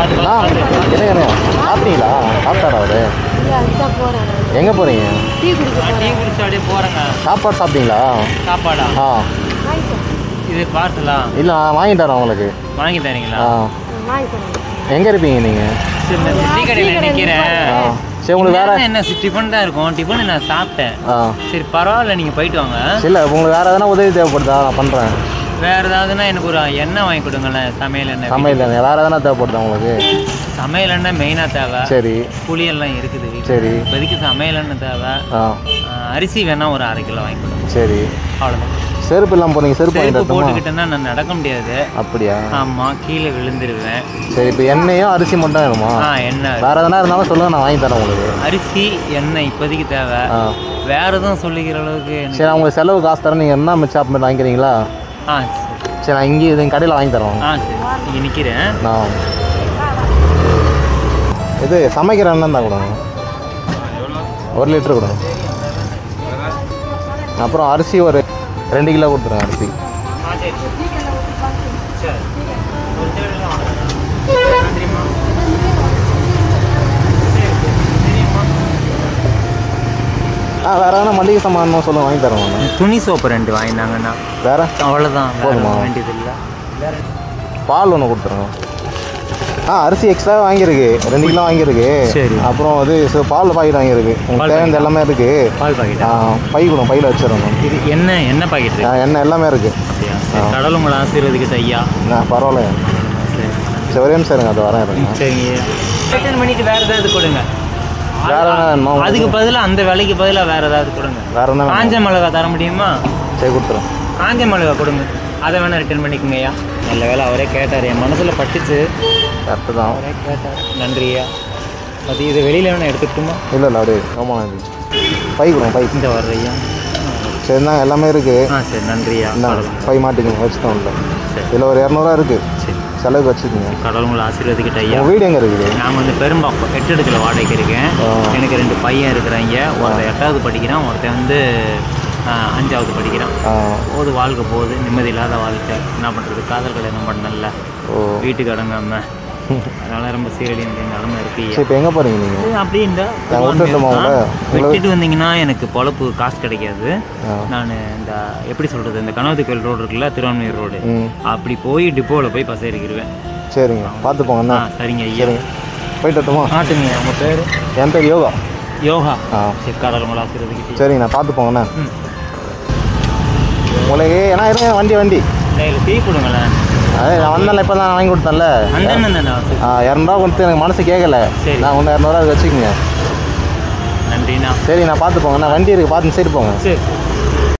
பார்த்து ஆ பார்த்து என்னங்க சாப்பிட்டீங்களா சாப்பிட்டாரா அவரு இல்லை அதுதான் போகிறேன் எங்கே போகிறீங்க டீ குடிக்க டீ போகிறேன் குடிச்சு அப்படியே போகிறேங்க சாப்பாடு சாப்பிட்டீங்களா சாப்பாடா ஆ வாங்கிக்கிறேன் இது பார்சலா இல்லை நான் வாங்கி தரேன் உங்களுக்கு வாங்கி தரீங்களா ஆ வாங்கிக்கிறேன் எங்கே இருப்பீங்க நீங்கள் சரி இந்த டீ கடையில் நிற்கிறேன் ஆ சரி உங்களுக்கு வேற என்ன டிஃபன் தான் இருக்கும் டிஃபன் நான் சாப்பிட்டேன் ஆ சரி பரவாயில்ல நீங்கள் போயிட்டு வாங்க இல்லை உங்களுக்கு வேறு எதனா உதவி தேவைப்படுதா நான் பண்ணுறேன் வேற ஏதாவதுன்னா எனக்கு ஒரு எண்ணெய் வாங்கி கொடுங்களேன் சமையல் எண்ணெய் சமையல் எண்ணெய் வேறு எதனா தேவைப்படுதா உங்களுக்கு சமையல் எண்ணெய் மெயினாக தேவை சரி புளியெல்லாம் இருக்குது வீட்டுல. சரி இப்போதைக்கு சமையல் எண்ணெய் தேவை ஆ ஆ, அரிசி வேணா ஒரு அரை கிலோ வாங்கி கொடுங்க சரி அவ்வளோதான் செருப்பு இல்லாமல் போகிறீங்க செருப்பு வாங்கி செருப்பு தரட்டுமா போட்டுக்கிட்டேன்னா நான் நடக்க முடியாது அப்படியா ஆமாம் கீழே விழுந்துருவேன் சரி இப்போ எண்ணெயும் அரிசி மட்டும் வேணுமா ஆ எண்ணெய் வேறு எதனா இருந்தாலும் சொல்லுங்கள் நான் வாங்கி தரேன் உங்களுக்கு அரிசி எண்ணெய் இப்போதைக்கு தேவை ஆ வேற எதுவும் சொல்லிக்கிற அளவுக்கு எனக்கு- சரி நான் உங்களுக்கு செலவு காசு தரேன் நீங்கள் என்ன மிச்சம் அப்படி வாங்கிக்கிறீங்களா ஆ சரி சரி நான் இங்கே இது கடையில் வாங்கி தரேன் ஆ சரி இங்கே நிற்கிறேன் நான் இது சமைக்கிற எண்ணெய் தான் கொடுங்க ஒரு லிட்டர் கொடுங்க அப்புறம் அரிசி ஒரு ரெண்டு கிலோ கொடுத்துருங்க அரிசி ஆ சரி சரி ஒரு தேவையில்லை வாங்க. நன்றிம்மா. சரி, சரிம்மா. ஆ வேறு எதனா மளிகை சாமான் சொல்லுங்க வாங்கி தரேன் நான் துணி சோப்பு ரெண்டு வாங்கினாங்கண்ணா வேறு அவ்வளோதான் போதுமா? வேண்டியது இல்லை பால் ஒன்று கொடுத்துருங்க ஆ அரிசி எக்ஸ்ட்ரா வாங்கியிருக்கு ரெண்டு கிலோ வாங்கியிருக்கு சரி. அப்புறம் அது சு- பால் பாக்கெட் வாங்கியிருக்கு உங்களுக்கு பால் தேவையானது பாக்கெட்டா? எல்லாமே இருக்குது பால் பாக்கெட்டா பை கொடுங்க பையில் வச்சிடணும் இது என்ன என்ன பாக்கெட் ஆ, எண்ணெய் எல்லாமே இருக்குது அப்படியா சரி, கடவுள் உங்களை ஆசீர்வதிக்கிட்ட ஐயா ஆ பரவாயில்ல சரி சரி ஒரே நிமிஷம் இருங்க அதை வரேன் இருங்க சரிங்க ரிட்டர்ன் பண்ணிட்டு வேற ஏதாவது கொடுங்க வேற என்ன வேணுமா உங்களுக்கு? அதுக்கு பதிலா அந்த விலைக்கு பதிலா வேற ஏதாவது கொடுங்க வேற என்ன வேணும்? காஞ்ச மிளகா தர முடியுமா சரி கொடுத்துறேன் காஞ்ச மிளகா கொடுங்க அதை வேணா ரிட்டர்ன் பண்ணிக்கோங்க ஐயா நல்ல வேலை அவரே கேட்டார் என் மனசுல பட்டுச்சு கரெக்டு தான் அவரே கேட்டார் நன்றி ஐயா அது இது வெளியில வேணா எடுத்துக்கிட்டுமா இல்லை இல்லை அப்படியே ஆமாம் இது பை கொடுங்க பை இந்த வர்ற ஐயா சரி தான் எல்லாமே இருக்குது ஆ சரி நன்றி ஐயா என்ன கடவுள். பை மாட்டிக்கோங்க வச்சுதான் இல்லை சரி இதில் ஒரு இரநூறுவா இருக்குது சரி செலவுக்கு வச்சுக்கோங்க கடவுள் உங்களை ஆசீர்வதிக்கிட்ட ஐயா உங்கள் வீடு எங்கே இருக்குது நான் வந்து பெரும்பாக்கம் எட்டு இடத்துல வாடகைக்கு இருக்கேன் ஆ. எனக்கு ரெண்டு பையன் இருக்கிறாங்க ஒருத்தன் எட்டாவது படிக்கிறான் ஒருத்தன் வந்து ஆ, அஞ்சாவது படிக்கிறான் ஆ போது வாழ்க்கை போகுது நிம்மதி இல்லாத வாழ்க்கை என்ன பண்ணுறது காதல் கல்யாணம் பண்ணல ஓ வீட்டுக்கு அடங்காம அதனால ரொம்ப சீரடி நிலைமை இருக்கு சரி இப்போ எங்கே போகிறீங்க நீங்கள் இது அப்படியே இந்த நான் விட்டுட்டுமா உங்களை? உங்களை- விட்டுட்டு வந்தீங்கன்னா எனக்கு பொழப்பு காசு கிடைக்காது ஆ நான் இந்த எப்படி சொல்கிறது இந்த கனவதி கோயில் ரோடு இருக்குல்ல திருவான்மையூர் ரோடு ம் அப்படி போய் டிப்போவில் போய் பஸ் ஏறிக்கிடுவேன் சரிங்க பார்த்து போங்க ஆ என்ன சரிங்க ஐயா சரிங்க போயிட்டு வரட்டுமா ஆட்டுங்க உங்கள் பேர் என் பேர் யோகா யோகா ஆ சரி கடவுள் உங்களை ஆசீர்வதிக்கிட்டு சரிங்க நான் பார்த்து போங்கண்ணே ம் உங்களுக்கு ஏன்னா இருங்க வண்டி வண்டி சரி டீ கொடுங்களேன் அதே நான் வந்தேன்ல இப்போ தான் வாங்கி கொடுத்தேன்ல அந்த தானே ஆ இரநூறுவா கொடுத்து எனக்கு மனசு கேட்கல சரி. நான் ஒன்று இரநூறுவா வச்சுக்கோங்க நன்றிண்ணா சரி நான் பார்த்து போங்க நான் வண்டி இருக்குது பார்த்து சைடு போங்க சரி